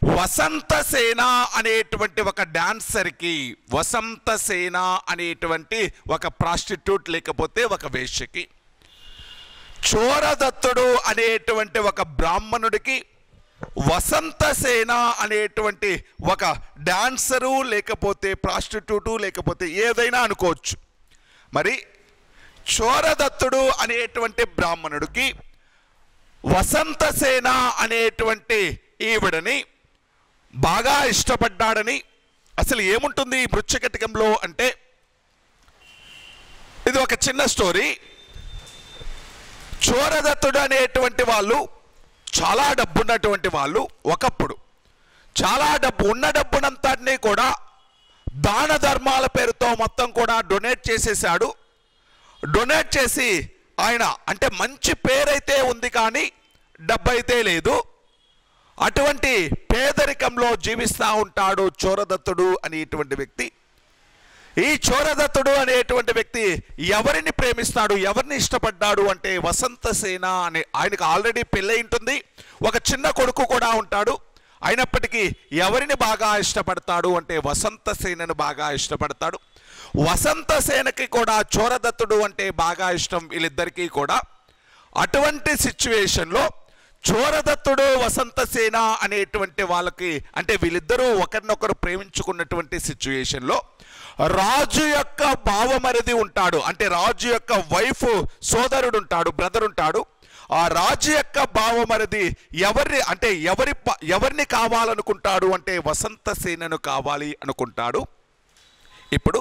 వసంత సేన అనేటువంటి ఒక డాన్సర్కి వసంత సేన అనేటువంటి ఒక ప్రాస్టిట్యూట్ లేకపోతే ఒక వేశ్యకి చోరదత్తుడు అనేటువంటి ఒక బ్రాహ్మణుడికి వసంత సేన అనేటువంటి ఒక డాన్సరు లేకపోతే ప్రాస్టిట్యూటు లేకపోతే ఏదైనా అనుకోవచ్చు మరి చోరదత్తుడు అనేటువంటి బ్రాహ్మణుడికి వసంత సేన అనేటువంటి ఈవిడని బాగా ఇష్టపడ్డాడని అసలు ఏముంటుంది ఈ మృచ్చకటికంలో అంటే ఇది ఒక చిన్న స్టోరీ చోరదత్తుడు అనేటువంటి వాళ్ళు చాలా డబ్బు ఉన్నటువంటి వాళ్ళు ఒకప్పుడు చాలా డబ్బు ఉన్న డబ్బునంతటినీ కూడా దాన ధర్మాల పేరుతో మొత్తం కూడా డొనేట్ చేసేసాడు డొనేట్ చేసి ఆయన అంటే మంచి పేరైతే ఉంది కానీ డబ్బు అయితే లేదు అటువంటి పేదరికంలో జీవిస్తూ ఉంటాడు చోరదత్తుడు అనేటువంటి వ్యక్తి ఈ చోరదత్తుడు అనేటువంటి వ్యక్తి ఎవరిని ప్రేమిస్తాడు ఎవరిని ఇష్టపడ్డాడు అంటే వసంత సేన అనే ఆయనకు ఆల్రెడీ పెళ్ళై ఉంటుంది ఒక చిన్న కొడుకు కూడా ఉంటాడు అయినప్పటికీ ఎవరిని బాగా ఇష్టపడతాడు అంటే వసంత సేనను బాగా ఇష్టపడతాడు వసంత సేనకి కూడా చోరదత్తుడు అంటే బాగా ఇష్టం వీళ్ళిద్దరికీ కూడా అటువంటి సిచ్యువేషన్లో చోరదత్తుడు వసంత సేన అనేటువంటి వాళ్ళకి అంటే వీళ్ళిద్దరూ ఒకరినొకరు ప్రేమించుకున్నటువంటి సిచ్యువేషన్లో రాజు యొక్క బావమరిది ఉంటాడు అంటే రాజు యొక్క వైఫ్ సోదరుడు ఉంటాడు బ్రదర్ ఉంటాడు ఆ రాజు యొక్క బావమరిది ఎవరిని అంటే ఎవరి ప- ఎవరిని కావాలనుకుంటాడు అంటే వసంత సేనను కావాలి అనుకుంటాడు ఇప్పుడు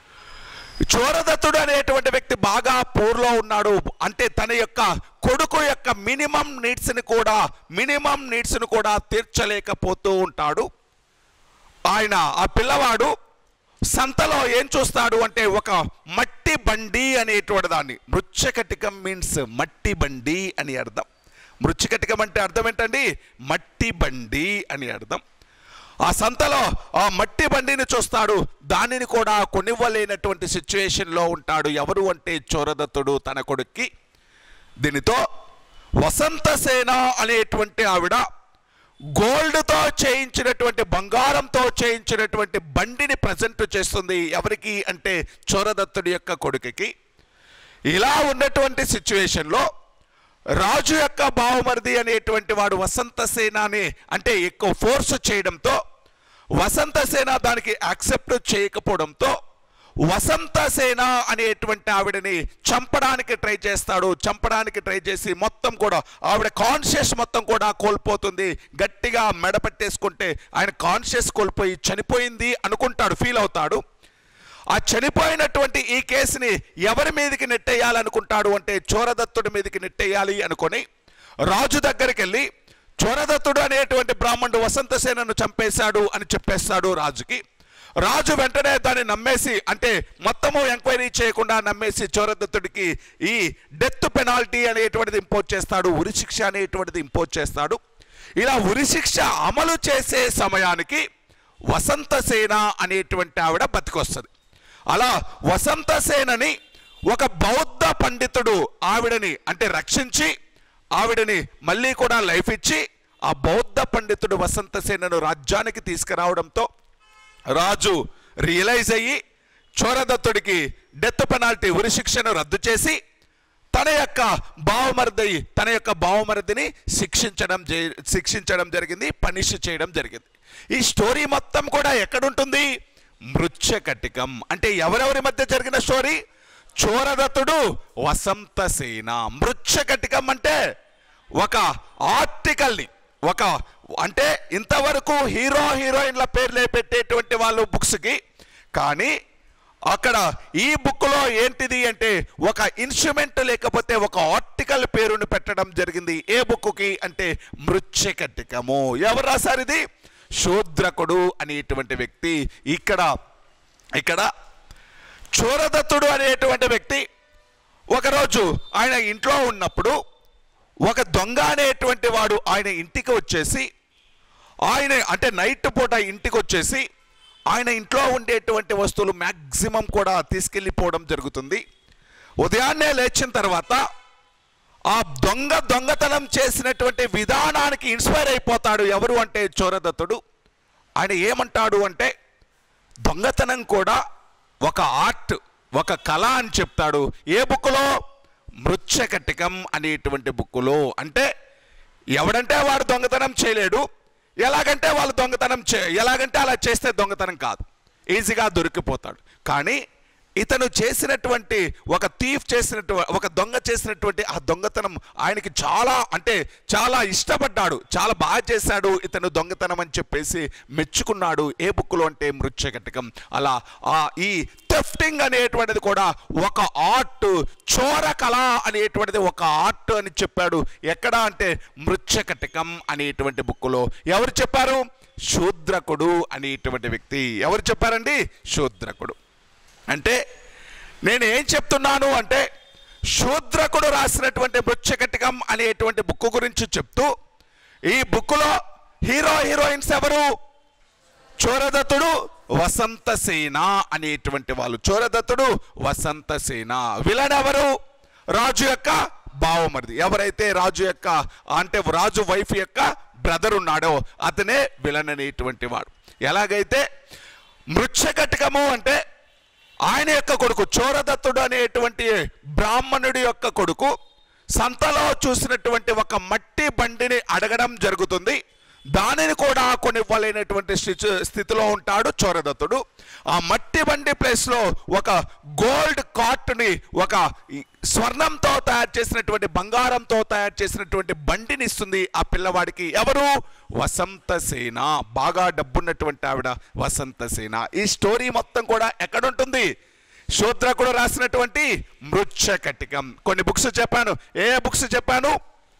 చోరదత్తుడు అనేటువంటి వ్యక్తి బాగా పూర్లో ఉన్నాడు అంటే తన యొక్క కొడుకు యొక్క మినిమం నీడ్స్ని కూడా మినిమం నీడ్స్ని కూడా తీర్చలేకపోతూ ఉంటాడు ఆయన ఆ పిల్లవాడు సంతలో ఏం చూస్తాడు అంటే ఒక మట్టి బండి అనేటువంటి దాన్ని మృచ్చకటికం మీన్స్ మట్టి బండి అని అర్థం మృచ్చకటికం అంటే అర్థం ఏంటండి మట్టి బండి అని అర్థం ఆ సంతలో ఆ మట్టి బండిని చూస్తాడు దానిని కూడా కొనివ్వలేనటువంటి సిచ్యువేషన్లో ఉంటాడు ఎవరు అంటే చోరదత్తుడు తన కొడుక్కి దీనితో వసంత సేన అనేటువంటి ఆవిడ గోల్డ్తో చేయించినటువంటి బంగారంతో చేయించినటువంటి బండిని ప్రజెంట్ చేస్తుంది ఎవరికి అంటే చోరదత్తుడి యొక్క కొడుకుకి ఇలా ఉన్నటువంటి సిచ్యువేషన్లో రాజు యొక్క బావమరిది అనేటువంటి వాడు వసంత సేనాని అంటే ఎక్కువ ఫోర్స్ చేయడంతో వసంత సేన దానికి యాక్సెప్ట్ చేయకపోవడంతో వసంత సేన అనేటువంటి ఆవిడని చంపడానికి ట్రై చేస్తాడు చంపడానికి ట్రై చేసి మొత్తం కూడా ఆవిడ కాన్షియస్ మొత్తం కూడా కోల్పోతుంది గట్టిగా మెడపట్టేసుకుంటే ఆయన కాన్షియస్ కోల్పోయి చనిపోయింది అనుకుంటాడు ఫీల్ అవుతాడు ఆ చనిపోయినటువంటి ఈ కేసుని ఎవరి మీదకి నెట్టేయాలనుకుంటాడు అంటే చోరదత్తుడి మీదకి నెట్టేయాలి అనుకొని రాజు దగ్గరికి వెళ్ళి చోరదత్తుడు అనేటువంటి బ్రాహ్మణుడు వసంతసేనను చంపేశాడు అని చెప్పేస్తాడు రాజుకి రాజు వెంటనే దాన్ని నమ్మేసి అంటే మొత్తము ఎంక్వైరీ చేయకుండా నమ్మేసి చోరదత్తుడికి ఈ డెత్ పెనాల్టీ అనేటువంటిది ఇంపోజ్ చేస్తాడు ఉరిశిక్ష అనేటువంటిది ఇంపోజ్ చేస్తాడు ఇలా ఉరిశిక్ష అమలు చేసే సమయానికి వసంతసేన అనేటువంటి ఆవిడ బతికొస్తుంది అలా వసంతసేనని ఒక బౌద్ధ పండితుడు ఆవిడని అంటే రక్షించి ఆవిడని మళ్ళీ కూడా లైఫ్ ఇచ్చి ఆ బౌద్ధ పండితుడు వసంతసేనను రాజ్యానికి తీసుకురావడంతో రాజు రియలైజ్ అయ్యి చోరదత్తుడికి డెత్ పెనాల్టీ ఉరిశిక్షను రద్దు చేసి తన యొక్క బావమరిది తన యొక్క బావమరిదిని శిక్షించడం జే- శిక్షించడం జరిగింది పనిష్ చేయడం జరిగింది ఈ స్టోరీ మొత్తం కూడా ఎక్కడుంటుంది మృచ్ఛకటికం అంటే ఎవరెవరి మధ్య జరిగిన స్టోరీ చోరదత్తుడు వసంతసేన మృచ్ఛకటికం అంటే ఒక ఆర్టికల్ని ఒక అంటే ఇంతవరకు హీరో హీరోయిన్ల పేర్లే పెట్టేటువంటి వాళ్ళు బుక్స్కి కానీ అక్కడ ఈ బుక్లో ఏంటిది అంటే ఒక ఇన్స్ట్రుమెంట్ లేకపోతే ఒక ఆర్టికల్ పేరుని పెట్టడం జరిగింది ఏ బుక్కి అంటే మృచ్ఛకటికము ఎవరు రాశారు ఇది శూద్రకుడు అనేటువంటి వ్యక్తి ఇక్కడ ఇక్కడ చోరదత్తుడు అనేటువంటి వ్యక్తి ఒకరోజు ఆయన ఇంట్లో ఉన్నప్పుడు ఒక దొంగ అనేటువంటి వాడు ఆయన ఇంటికి వచ్చేసి ఆయన అంటే నైట్ పూట ఇంటికి వచ్చేసి ఆయన ఇంట్లో ఉండేటువంటి వస్తువులు మ్యాక్సిమం కూడా తీసుకెళ్ళిపోవడం జరుగుతుంది ఉదయాన్నే లేచిన తర్వాత ఆ దొంగ దొంగతనం చేసినటువంటి విధానానికి ఇన్స్పైర్ అయిపోతాడు ఎవరు అంటే చోరదత్తుడు ఆయన ఏమంటాడు అంటే దొంగతనం కూడా ఒక ఆర్ట్ ఒక కళ అని చెప్తాడు ఏ బుక్లో మృచ్ఛకటికం అనేటువంటి బుక్కులో అంటే ఎవడంటే వాడు దొంగతనం చేయలేడు ఎలాగంటే వాళ్ళు దొంగతనం చే ఎలాగంటే అలా చేస్తే దొంగతనం కాదు ఈజీగా దొరికిపోతాడు కానీ ఇతను చేసినటువంటి ఒక థీఫ్ చేసినటువంటి ఒక దొంగ చేసినటువంటి ఆ దొంగతనం ఆయనకి చాలా అంటే చాలా ఇష్టపడ్డాడు చాలా బాగా చేశాడు ఇతను దొంగతనం అని చెప్పేసి మెచ్చుకున్నాడు ఏ బుక్లో అంటే మృత్యకటకం అలా ఆ ఈ థెఫ్టింగ్ అనేటువంటిది కూడా ఒక ఆర్ట్ చోర కళ అనేటువంటిది ఒక ఆర్ట్ అని చెప్పాడు ఎక్కడ అంటే మృత్యకటకం అనేటువంటి బుక్కులో ఎవరు చెప్పారు శూద్రకుడు అనేటువంటి వ్యక్తి ఎవరు చెప్పారండి శూద్రకుడు అంటే నేను ఏం చెప్తున్నాను అంటే శూద్రకుడు రాసినటువంటి మృత్యకటికం అనేటువంటి బుక్ గురించి చెప్తూ ఈ బుక్లో హీరో హీరోయిన్స్ ఎవరు చోరదత్తుడు వసంతసేన అనేటువంటి వాళ్ళు చోరదత్తుడు వసంతసేన విలన్ ఎవరు రాజు యొక్క బావమరిది ఎవరైతే రాజు యొక్క అంటే రాజు వైఫ్ యొక్క బ్రదర్ ఉన్నాడో అతనే విలన్ అనేటువంటి వాడు ఎలాగైతే మృత్యకటికము అంటే ఆయన యొక్క కొడుకు చోరదత్తుడు అనేటువంటి బ్రాహ్మణుడి యొక్క కొడుకు సంతలో చూసినటువంటి ఒక మట్టి బండిని అడగడం జరుగుతుంది దానిని కూడా కొనివ్వలేనటువంటి స్థితి- స్థితిలో ఉంటాడు చోరదత్తుడు ఆ మట్టి బండి ప్లేస్లో ఒక గోల్డ్ కాట్ని ఒక ఈ స్వర్ణంతో తయారు చేసినటువంటి బంగారంతో తయారు చేసినటువంటి బండిని ఇస్తుంది ఆ పిల్లవాడికి ఎవరు వసంతసేన బాగా డబ్బున్నటువంటి ఆవిడ వసంతసేన ఈ స్టోరీ మొత్తం కూడా ఎక్కడుంటుంది శూద్రకుడు రాసినటువంటి మృచ్ఛకటికం కొన్ని బుక్స్ చెప్పాను ఏ బుక్స్ చెప్పాను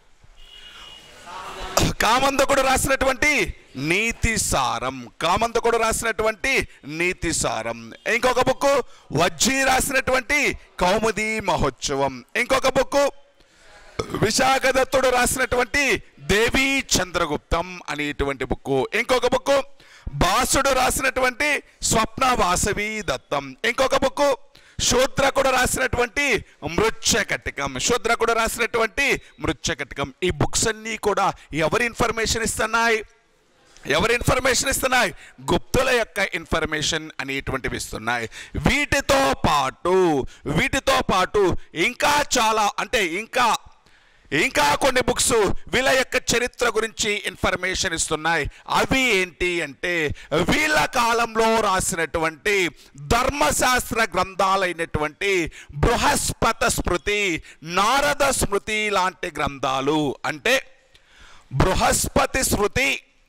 కామందకుడు రాసినటువంటి నీతి సారం కామందకుడు రాసినటువంటి నీతి సారం ఇంకొక బుక్ వజ్జీ రాసినటువంటి కౌముది మహోత్సవం ఇంకొక బుక్ విశాఖదత్తుడు రాసినటువంటి దేవి చంద్రగుప్తం అనేటువంటి బుక్ ఇంకొక బుక్ బాసుడు రాసినటువంటి స్వప్న వాసవి దత్తం ఇంకొక బుక్ శూద్రకుడు రాసినటువంటి మృచ్ఛకటికం శూద్రకుడు రాసినటువంటి మృచ్ఛకటికం ఈ బుక్స్ అన్నీ కూడా ఎవరి ఇన్ఫర్మేషన్ ఇస్తున్నాయి ఎవరి ఇన్ఫర్మేషన్ ఇస్తున్నాయి గుప్తుల యొక్క ఇన్ఫర్మేషన్ అనేటువంటివి ఇస్తున్నాయి వీటితో పాటు వీటితో పాటు ఇంకా చాలా అంటే ఇంకా ఇంకా కొన్ని బుక్స్ వీళ్ళ యొక్క చరిత్ర గురించి ఇన్ఫర్మేషన్ ఇస్తున్నాయి అవి ఏంటి అంటే వీళ్ళ కాలంలో రాసినటువంటి ధర్మశాస్త్ర గ్రంథాలైనటువంటి బృహస్పత స్మృతి నారద స్మృతి లాంటి గ్రంథాలు అంటే బృహస్పతి స్మృతి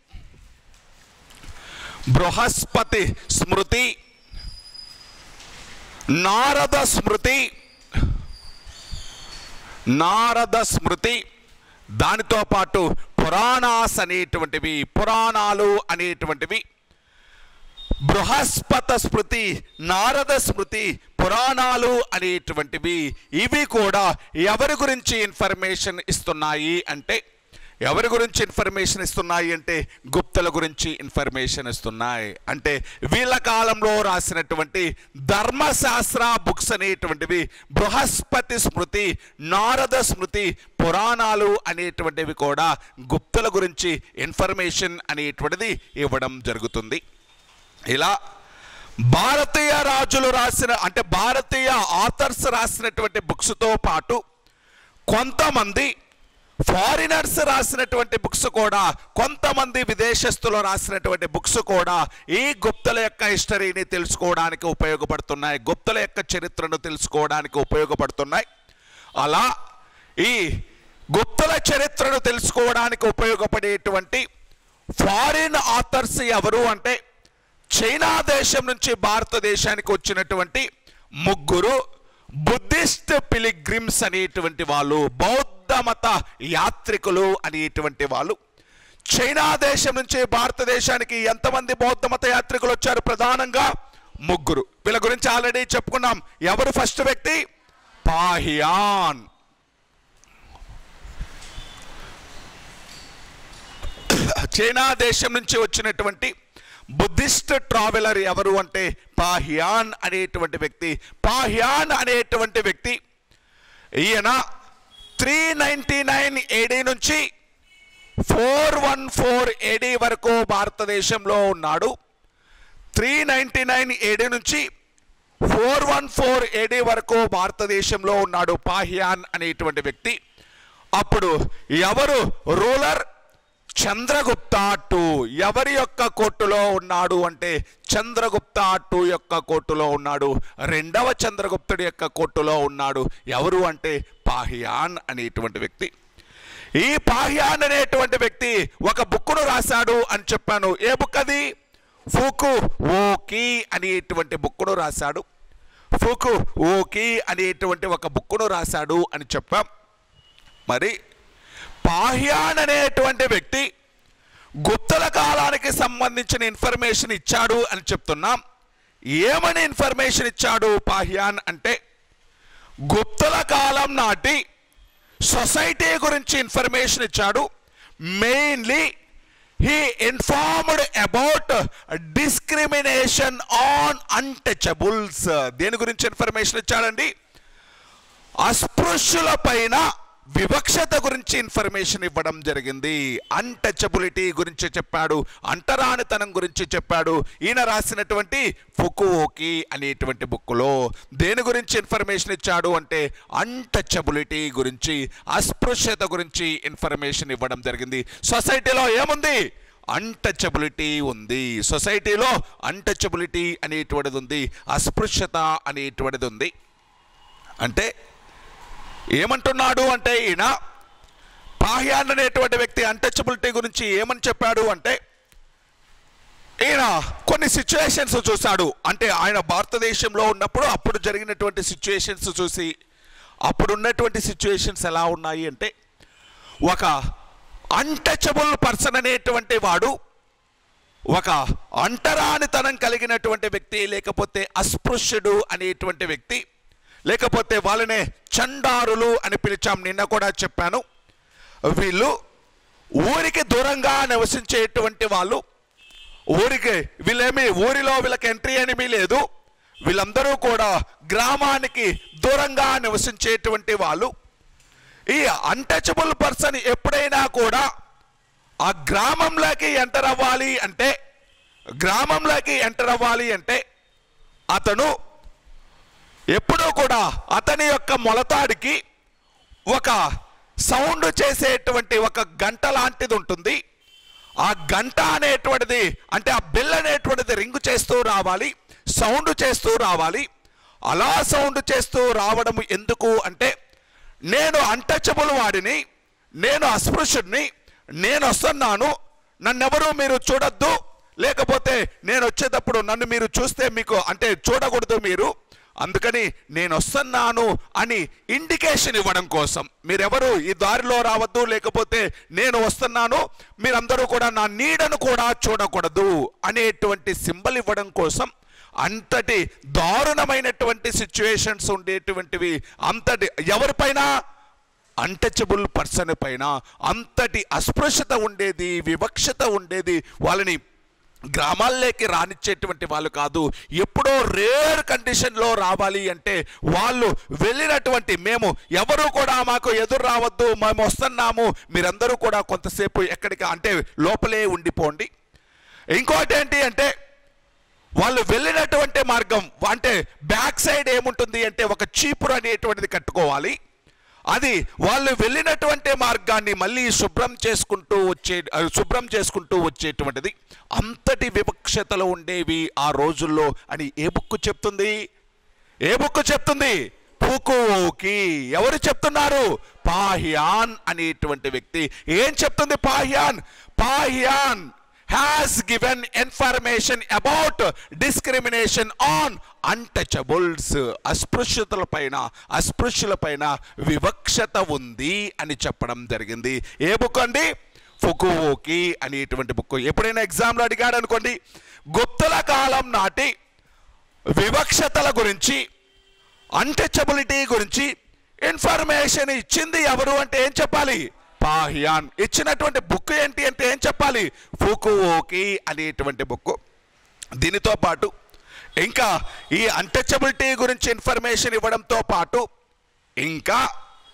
బృహస్పతి స్మృతి నారద స్మృతి నారద స్మృతి దానితో పాటు పురాణాస్ అనేటువంటివి పురాణాలు అనేటువంటివి బృహస్పత స్మృతి నారద స్మృతి పురాణాలు అనేటువంటివి ఇవి కూడా ఎవరి గురించి ఇన్ఫర్మేషన్ ఇస్తున్నాయి అంటే ఎవరి గురించి ఇన్ఫర్మేషన్ ఇస్తున్నాయి అంటే గుప్తుల గురించి ఇన్ఫర్మేషన్ ఇస్తున్నాయి అంటే వీళ్ళ కాలంలో రాసినటువంటి ధర్మశాస్త్ర బుక్స్ అనేటువంటివి బృహస్పతి స్మృతి నారద స్మృతి పురాణాలు అనేటువంటివి కూడా గుప్తుల గురించి ఇన్ఫర్మేషన్ అనేటువంటిది ఇవ్వడం జరుగుతుంది ఇలా భారతీయ రాజులు రాసిన అంటే భారతీయ ఆథర్స్ రాసినటువంటి బుక్స్తో పాటు కొంతమంది ఫారినర్స్ రాసినటువంటి బుక్స్ కూడా కొంతమంది విదేశస్తులు రాసినటువంటి బుక్స్ కూడా ఈ గుప్తుల యొక్క హిస్టరీని తెలుసుకోవడానికి ఉపయోగపడుతున్నాయి గుప్తుల యొక్క చరిత్రను తెలుసుకోవడానికి ఉపయోగపడుతున్నాయి అలా ఈ గుప్తుల చరిత్రను తెలుసుకోవడానికి ఉపయోగపడేటువంటి ఫారిన్ ఆథర్స్ ఎవరు అంటే చైనా దేశం నుంచి భారతదేశానికి వచ్చినటువంటి ముగ్గురు బుద్ధిస్ట్ పిలిగ్రిమ్స్ అనేటువంటి వాళ్ళు బౌద్ధ మత యాత్రికులు అనేటువంటి వాళ్ళు చైనా దేశం నుంచి భారతదేశానికి ఎంతమంది బౌద్ధ మత యాత్రికులు వచ్చారు ప్రధానంగా ముగ్గురు వీళ్ళ గురించి ఆల్రెడీ చెప్పుకున్నాం ఎవరు ఫస్ట్ వ్యక్తి పాహియాన్ చైనా దేశం నుంచి వచ్చినటువంటి బుద్ధిస్ట్ ట్రావెలర్ ఎవరు అంటే పాహియాన్ అనేటువంటి వ్యక్తి పాహియాన్ అనేటువంటి వ్యక్తి ఈయన త్రీ నైంటీ నైన్ ఏడీ నుంచి ఫోర్ వన్ ఫోర్ ఏడీ వరకు భారతదేశంలో ఉన్నాడు త్రీ నైంటీ నైన్ ఏడీ నుంచి ఫోర్ వన్ ఫోర్ ఏడీ వరకు భారతదేశంలో ఉన్నాడు పాహ్యాన్ అనేటువంటి వ్యక్తి అప్పుడు ఎవరు రూలర్ చంద్రగుప్త టూ ఎవరి యొక్క కోర్టులో ఉన్నాడు అంటే చంద్రగుప్త టూ యొక్క కోర్టులో ఉన్నాడు రెండవ చంద్రగుప్తుడి యొక్క కోర్టులో ఉన్నాడు ఎవరు అంటే పాహియాన్ అనేటువంటి వ్యక్తి ఈ పాహ్యాన్ అనేటువంటి వ్యక్తి ఒక బుక్కును రాశాడు అని చెప్పాను ఏ బుక్ అది ఫూకు ఓకి అనేటువంటి బుక్కును రాశాడు ఫూకు ఓకి అనేటువంటి ఒక బుక్కును రాశాడు అని చెప్పాం మరి పాహ్యాన్ అనేటువంటి వ్యక్తి గుప్తల కాలానికి సంబంధించిన ఇన్ఫర్మేషన్ ఇచ్చాడు అని చెప్తున్నాం ఏమని ఇన్ఫర్మేషన్ ఇచ్చాడు పాహ్యాన్ అంటే గుప్తల కాలం నాటి సొసైటీ గురించి ఇన్ఫర్మేషన్ ఇచ్చాడు mainly he informed about discrimination on untouchables దేని గురించి ఇన్ఫర్మేషన్ ఇచ్చాడండి అస్పృశ్యుల పైన వివక్షత గురించి ఇన్ఫర్మేషన్ ఇవ్వడం జరిగింది అన్టచబిలిటీ గురించి చెప్పాడు అంటరానితనం గురించి చెప్పాడు ఈయన రాసినటువంటి ఫుకుఓకి అనేటువంటి బుక్లో దేని గురించి ఇన్ఫర్మేషన్ ఇచ్చాడు అంటే అన్టచబిలిటీ గురించి అస్పృశ్యత గురించి ఇన్ఫర్మేషన్ ఇవ్వడం జరిగింది సొసైటీలో ఏముంది అన్టచబిలిటీ ఉంది సొసైటీలో అన్టచబిలిటీ అనేటువంటిది ఉంది అస్పృశ్యత అనేటువంటిది ఉంది అంటే ఏమంటున్నాడు అంటే ఈయన పాహ్యాన్ అనేటువంటి వ్యక్తి అన్టచబిలిటీ గురించి ఏమని చెప్పాడు అంటే ఈయన కొన్ని సిచ్యువేషన్స్ చూశాడు అంటే ఆయన భారతదేశంలో ఉన్నప్పుడు అప్పుడు జరిగినటువంటి సిచ్యువేషన్స్ చూసి అప్పుడు ఉన్నటువంటి సిచ్యువేషన్స్ ఎలా ఉన్నాయి అంటే ఒక అన్టచబుల్ పర్సన్ అనేటువంటి వాడు ఒక అంటరానితనం కలిగినటువంటి వ్యక్తి లేకపోతే అస్పృశ్యుడు అనేటువంటి వ్యక్తి లేకపోతే వాళ్ళనే చండారులు అని పిలిచాం నిన్న కూడా చెప్పాను వీళ్ళు ఊరికి దూరంగా నివసించేటువంటి వాళ్ళు ఊరికి వీళ్ళేమి ఊరిలో వీళ్ళకి ఎంట్రీ అనేమీ లేదు వీళ్ళందరూ కూడా గ్రామానికి దూరంగా నివసించేటువంటి వాళ్ళు ఈ అన్టచబుల్ పర్సన్ ఎప్పుడైనా కూడా ఆ గ్రామంలోకి ఎంటర్ అవ్వాలి అంటే గ్రామంలోకి ఎంటర్ అవ్వాలి అంటే అతను ఎప్పుడూ కూడా అతని యొక్క మొలతాడికి ఒక సౌండ్ చేసేటువంటి ఒక గంట లాంటిది ఉంటుంది ఆ గంట అనేటువంటిది అంటే ఆ బిల్ అనేటువంటిది రింగు చేస్తూ రావాలి సౌండ్ చేస్తూ రావాలి అలా సౌండ్ చేస్తూ రావడం ఎందుకు అంటే నేను అన్టచబుల్ వాడిని నేను అస్పృశ్యుడిని నేను వస్తున్నాను నన్నెవరూ మీరు చూడొద్దు లేకపోతే నేను వచ్చేటప్పుడు నన్ను మీరు చూస్తే మీకు అంటే చూడకూడదు మీరు అందుకని నేను వస్తున్నాను అని ఇండికేషన్ ఇవ్వడం కోసం మీరెవరు ఈ దారిలో రావద్దు లేకపోతే నేను వస్తున్నాను మీరందరూ కూడా నా నీడను కూడా చూడకూడదు అనేటువంటి సింబల్ ఇవ్వడం కోసం అంతటి దారుణమైనటువంటి సిచ్యువేషన్స్ ఉండేటువంటివి అంతటి ఎవరిపైన అన్టచబుల్ పర్సన్ పైన అంతటి అస్పృశ్యత ఉండేది వివక్షత ఉండేది వాళ్ళని గ్రామాల్లోకి రానిచ్చేటువంటి వాళ్ళు కాదు ఎప్పుడో రేర్ కండిషన్లో రావాలి అంటే వాళ్ళు వెళ్ళినటువంటి మేము ఎవరు కూడా మాకు ఎదురు రావద్దు మేము వస్తున్నాము మీరందరూ కూడా కొంతసేపు ఎక్కడికి అంటే లోపలే ఉండిపోండి ఇంకోటి ఏంటి అంటే వాళ్ళు వెళ్ళినటువంటి మార్గం అంటే బ్యాక్ సైడ్ ఏముంటుంది అంటే ఒక చీపురు అనేటువంటిది కట్టుకోవాలి అది వాళ్ళు వెళ్ళినటువంటి మార్గాన్ని మళ్ళీ శుభ్రం చేసుకుంటూ వచ్చే ఆ, శుభ్రం చేసుకుంటూ వచ్చేటువంటిది అంతటి వివక్షతలు ఉండేవి ఆ రోజుల్లో అని ఏ బుక్ చెప్తుంది ఏ బుక్ చెప్తుంది పూకుకి ఎవరు చెప్తున్నారు పాహ్యాన్ అనేటువంటి వ్యక్తి ఏం చెప్తుంది Fahien Fahien has given information about discrimination on untouchables అస్పృశ్యతల పైన అస్పృశ్యుల పైన వివక్షత ఉంది అని చెప్పడం జరిగింది ఏ బుక్ అండి ఫుకుఓకి అనేటువంటి బుక్ ఎప్పుడైనా ఎగ్జామ్లో అడిగాడు అనుకోండి గుప్తుల కాలం నాటి వివక్షతల గురించి అన్టచబిలిటీ గురించి ఇన్ఫర్మేషన్ ఇచ్చింది ఎవరు అంటే ఏం చెప్పాలి పాహ్యాన్ ఇచ్చినటువంటి బుక్ ఏంటి అంటే ఏం చెప్పాలి ఫుకుఓకి అనేటువంటి బుక్ దీనితో పాటు ఇంకా ఈ అన్టచబిలిటీ గురించి ఇన్ఫర్మేషన్ ఇవ్వడంతో పాటు ఇంకా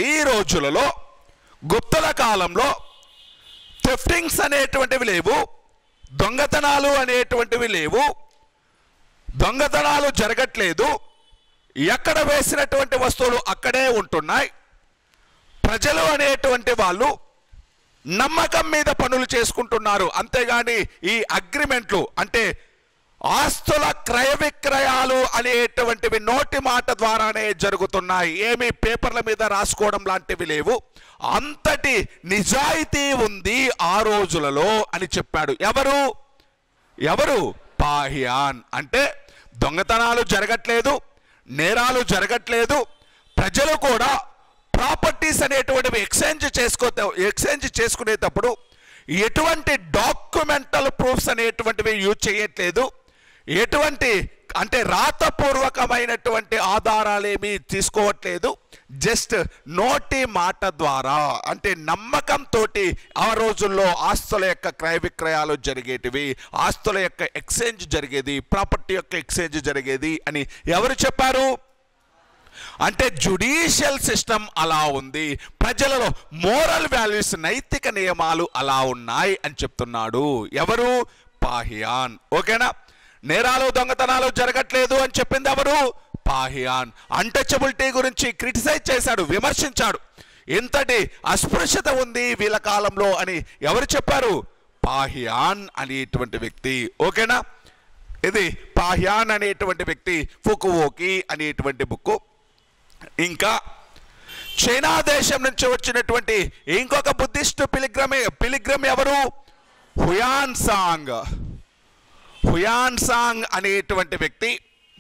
ఈ రోజులలో గుప్తుల కాలంలో థెఫ్టింగ్స్ అనేటువంటివి లేవు దొంగతనాలు అనేటువంటివి లేవు దొంగతనాలు జరగట్లేదు ఎక్కడ వేసినటువంటి వస్తువులు అక్కడే ఉంటున్నాయి ప్రజలు అనేటువంటి వాళ్ళు నమ్మకం మీద పనులు చేసుకుంటున్నారు అంతేగాని ఈ అగ్రిమెంట్లు అంటే ఆస్తుల క్రయ విక్రయాలు అనేటువంటివి నోటి మాట ద్వారానే జరుగుతున్నాయి ఏమి పేపర్ల మీద రాసుకోవడం లాంటివి లేవు అంతటి నిజాయితీ ఉంది ఆ రోజులలో అని చెప్పాడు ఎవరు ఎవరు పాహియాన్ అంటే దొంగతనాలు జరగట్లేదు నేరాలు జరగట్లేదు ప్రజలు కూడా ప్రాపర్టీస్ అనేటువంటివి ఎక్స్చేంజ్ చేసుకో ఎక్స్చేంజ్ చేసుకునేటప్పుడు ఎటువంటి డాక్యుమెంటల్ ప్రూఫ్స్ అనేటువంటివి యూజ్ చేయట్లేదు ఎటువంటి అంటే రాతపూర్వకమైనటువంటి ఆధారాలేమీ తీసుకోవట్లేదు జస్ట్ నోటి మాట ద్వారా అంటే నమ్మకంతో ఆ రోజుల్లో ఆస్తుల యొక్క క్రయ విక్రయాలు జరిగేటివి ఆస్తుల యొక్క ఎక్స్చేంజ్ జరిగేది ప్రాపర్టీ యొక్క ఎక్స్చేంజ్ జరిగేది అని ఎవరు చెప్పారు అంటే జుడిషియల్ సిస్టమ్ అలా ఉంది ప్రజలలో మోరల్ వాల్యూస్ నైతిక నియమాలు అలా ఉన్నాయి అని చెప్తున్నాడు ఎవరు పాహియాన్ ఓకేనా నేరాలు దొంగతనాలు జరగట్లేదు అని చెప్పింది ఎవరు పాహియాన్ అన్టచబిలిటీ గురించి క్రిటిసైజ్ చేశాడు విమర్శించాడు ఇంతటి అస్పృశ్యత ఉంది వీళ్ళ కాలంలో అని ఎవరు చెప్పారు పాహియాన్ అనేటువంటి వ్యక్తి ఓకేనా ఇది పాహ్యాన్ అనేటువంటి వ్యక్తి ఫుకువోకి అనేటువంటి బుక్ ఇంకా చైనా దేశం నుంచి వచ్చినటువంటి ఇంకొక బుద్ధిస్ట్ పిలిగ్రమ్ పిలిగ్రమ్ ఎవరు హుయాన్ సాంగ్ హుయాన్ సాంగ్ అనేటువంటి వ్యక్తి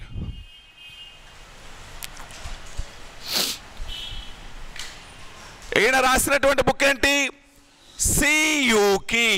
ఈయన రాసినటువంటి బుక్ ఏంటి సియుకి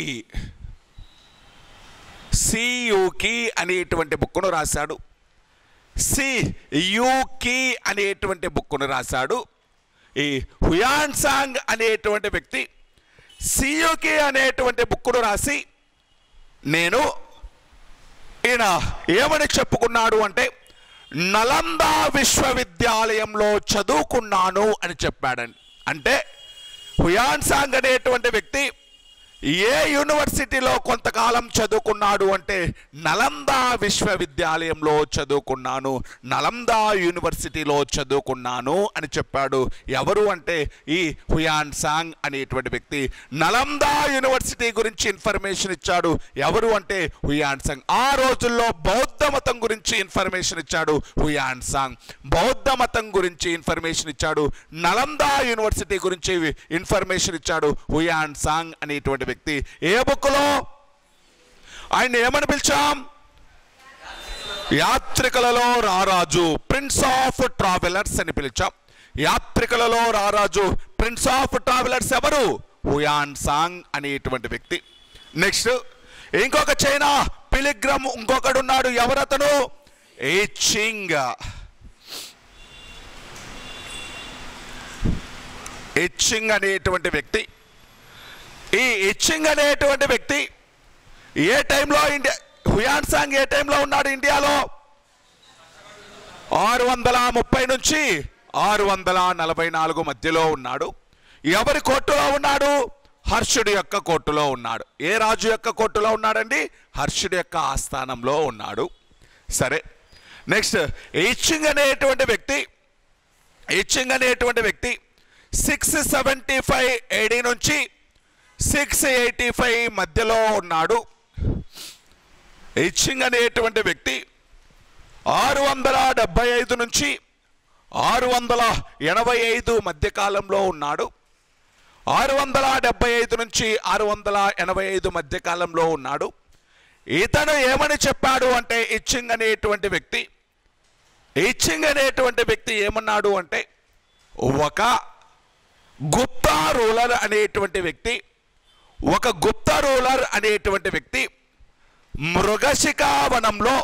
సియుకి అనేటువంటి బుక్ను రాశాడు సి యూకి అనేటువంటి బుక్ను రాశాడు ఈ హుయాన్ సాంగ్ అనేటువంటి వ్యక్తి సియుకి అనేటువంటి బుక్ను రాసి నేను ఈయన ఏమని చెప్పుకున్నాడు అంటే నలంద విశ్వవిద్యాలయంలో చదువుకున్నాను అని చెప్పాడండి అంటే హుయాన్ సాంగ్ అనేటువంటి వ్యక్తి ఏ యూనివర్సిటీలో కొంతకాలం చదువుకున్నాడు అంటే నలంద విశ్వవిద్యాలయంలో చదువుకున్నాను నలంద యూనివర్సిటీలో చదువుకున్నాను అని చెప్పాడు ఎవరు అంటే ఈ హుయాన్ సాంగ్ అనేటువంటి వ్యక్తి నలంద యూనివర్సిటీ గురించి ఇన్ఫర్మేషన్ ఇచ్చాడు ఎవరు అంటే హుయాన్ సాంగ్ ఆ రోజుల్లో బౌద్ధ మతం గురించి ఇన్ఫర్మేషన్ ఇచ్చాడు హుయాన్ సాంగ్ బౌద్ధ మతం గురించి ఇన్ఫర్మేషన్ ఇచ్చాడు నలంద యూనివర్సిటీ గురించి ఇన్ఫర్మేషన్ ఇచ్చాడు హుయాన్ సాంగ్ అనేటువంటి వ్యక్తి ఏ బుక్లో ఆయన ఏమని పిలిచాం యాత్రికులలో రారాజు ప్రిన్స్ ఆఫ్ ట్రావెలర్స్ అని పిలిచాం యాత్రికులలో రారాజు ప్రిన్స్ ఆఫ్ ట్రావెలర్స్ ఎవరు హుయాన్ సాంగ్ అనేటువంటి వ్యక్తి నెక్స్ట్ ఇంకొక చైనా పిలిగ్రమ్ ఇంకొకడు ఉన్నాడు ఎవరతను ఏచింగ్ ఎచ్చింగ్ అనేటువంటి వ్యక్తి ఈ ఎచ్చింగ్ అనేటువంటి వ్యక్తి ఏ టైంలో ఇండియా హుయాన్ సాంగ్ ఏ టైంలో ఉన్నాడు ఇండియాలో ఆరు వందల ముప్పై నుంచి ఆరు వందల నలభై నాలుగు మధ్యలో ఉన్నాడు ఎవరి కోర్టులో ఉన్నాడు హర్షుడి యొక్క కోర్టులో ఉన్నాడు ఏ రాజు యొక్క కోర్టులో ఉన్నాడండి హర్షుడి యొక్క ఆస్థానంలో ఉన్నాడు సరే నెక్స్ట్ ఇచ్చింగ్ అనేటువంటి వ్యక్తి ఇచ్చింగ్ అనేటువంటి వ్యక్తి సిక్స్ సెవెంటీ ఫైవ్ ఏడీ నుంచి సిక్స్ ఎయిటీ ఫైవ్ మధ్యలో ఉన్నాడు ఇచ్చింగ్ అనేటువంటి వ్యక్తి ఆరు వందల డెబ్బై ఐదు నుంచి ఆరు వందల ఎనభై ఐదు మధ్యకాలంలో ఉన్నాడు ఆరు వందల డెబ్బై ఐదు నుంచి ఆరు వందల ఎనభై ఐదు మధ్యకాలంలో ఉన్నాడు ఇతను ఏమని చెప్పాడు అంటే ఇచ్చింగ్ అనేటువంటి వ్యక్తి ఇచ్చింగ్ అనేటువంటి వ్యక్తి ఏమన్నాడు అంటే ఒక గుప్తా రూలర్ అనేటువంటి వ్యక్తి ఒక గుప్తా రూలర్ అనేటువంటి వ్యక్తి మృగశికావనంలో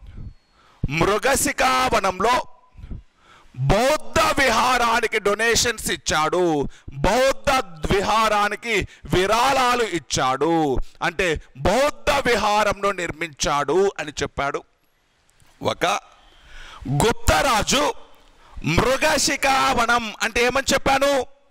మృగశికావనంలో బౌద్ధ విహారానికి డొనేషన్స్ ఇచ్చాడు బౌద్ధ విహారానికి విరాళాలు ఇచ్చాడు అంటే బౌద్ధ విహారంను నిర్మించాడు అని చెప్పాడు ఒక గుప్తరాజు మృగశికావనం అంటే ఏమని చెప్పాను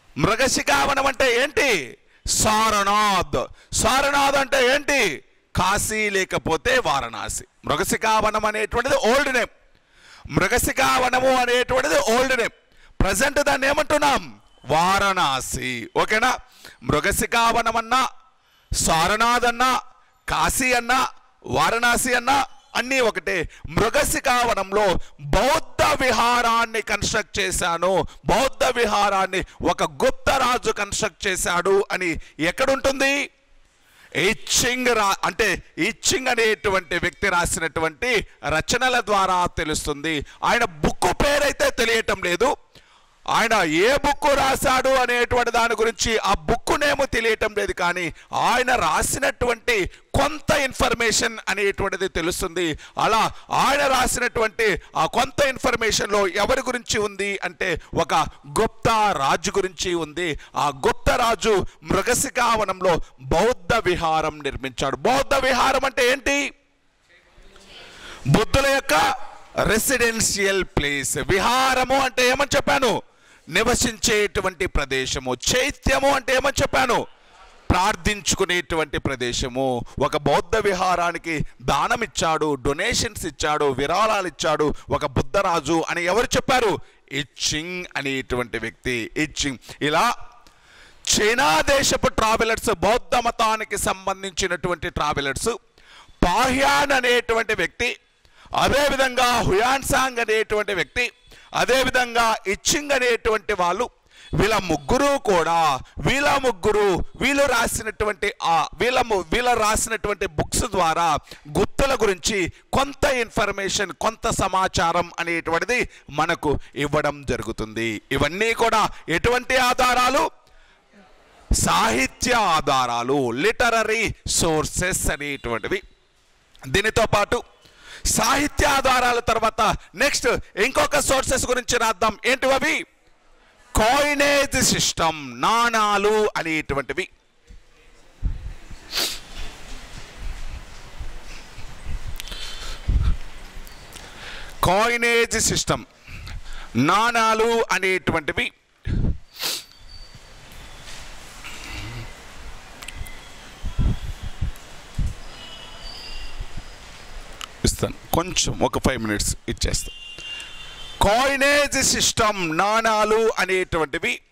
మృగశిఖావనం అంటే ఏంటి సారనాథ్ సారనాథ్ అంటే ఏంటి కాశీ లేకపోతే వారణాసి మృగశిఖావనం అనేటువంటిది ఓల్డ్ నేమ్ మృగశిఖావనము అనేటువంటిది ఓల్డ్ నేమ్ ప్రజెంట్ దాన్ని ఏమంటున్నాం వారణాసి ఓకేనా మృగశిఖావనం అన్నా సారనాథ్ అన్నా కాశీ అన్నా వారణాసి అన్నా అన్నీ ఒకటే మృగశిఖావనంలో బౌద్ధ విహారాన్ని కన్స్ట్రక్ట్ చేశాను బౌద్ధ విహారాన్ని ఒక గుప్త రాజు కన్స్ట్రక్ట్ చేశాడు అని ఎక్కడుంటుంది ఇచ్చింగ్ రా అంటే ఇచ్చింగ్ అనేటువంటి వ్యక్తి రాసినటువంటి రచనల ద్వారా తెలుస్తుంది ఆయన బుక్ పేరైతే తెలియటం లేదు ఆయన ఏ బుక్ రాశాడు అనేటువంటి దాని గురించి ఆ బుక్ నేమో తెలియటం లేదు కానీ ఆయన రాసినటువంటి కొంత ఇన్ఫర్మేషన్ అనేటువంటిది తెలుస్తుంది అలా ఆయన రాసినటువంటి ఆ కొంత ఇన్ఫర్మేషన్లో ఎవరి గురించి ఉంది అంటే ఒక గుప్త రాజు గురించి ఉంది ఆ గుప్త రాజు మృగశిఖావనంలో బౌద్ధ విహారం నిర్మించాడు బౌద్ధ విహారం అంటే ఏంటి బుద్ధుల యొక్క రెసిడెన్షియల్ ప్లేస్ విహారము అంటే ఏమని చెప్పాను నివసించేటువంటి ప్రదేశము చైత్యము అంటే ఏమని చెప్పాను ప్రార్థించుకునేటువంటి ప్రదేశము ఒక బౌద్ధ విహారానికి దానం ఇచ్చాడు డొనేషన్స్ ఇచ్చాడు విరాళాలు ఇచ్చాడు ఒక బుద్ధరాజు అని ఎవరు చెప్పారు ఇచ్చింగ్ అనేటువంటి వ్యక్తి ఇచ్చింగ్ ఇలా చైనా దేశపు ట్రావెలర్స్ బౌద్ధ మతానికి సంబంధించినటువంటి ట్రావెలర్స్ పాహ్యాన్ అనేటువంటి వ్యక్తి అదేవిధంగా హుయాన్సాంగ్ అనేటువంటి వ్యక్తి అదేవిధంగా ఇచ్చింగ్ అనేటువంటి వాళ్ళు వీళ్ళ ముగ్గురు కూడా వీళ్ళ ముగ్గురు వీళ్ళు రాసినటువంటి ఆ వీళ్ళ ము- వీళ్ళ రాసినటువంటి బుక్స్ ద్వారా గుప్తుల గురించి కొంత ఇన్ఫర్మేషన్ కొంత సమాచారం అనేటువంటిది మనకు ఇవ్వడం జరుగుతుంది ఇవన్నీ కూడా ఎటువంటి ఆధారాలు సాహిత్య ఆధారాలు లిటరరీ సోర్సెస్ అనేటువంటివి దీనితో పాటు సాహిత్య ఆధారాల తర్వాత నెక్స్ట్ ఇంకొక సోర్సెస్ గురించి రాద్దాం ఏంటివి అవి కాయినేజ్ సిస్టమ్ నాణాలు అనేటువంటివి కాయినేజ్ సిస్టమ్ నాణాలు అనేటువంటివి ఇస్తాను కొంచెం ఒక ఫైవ్ మినిట్స్ ఇచ్చేస్తాను కాయినేజ్ సిస్టమ్ నాణాలు అనేటువంటివి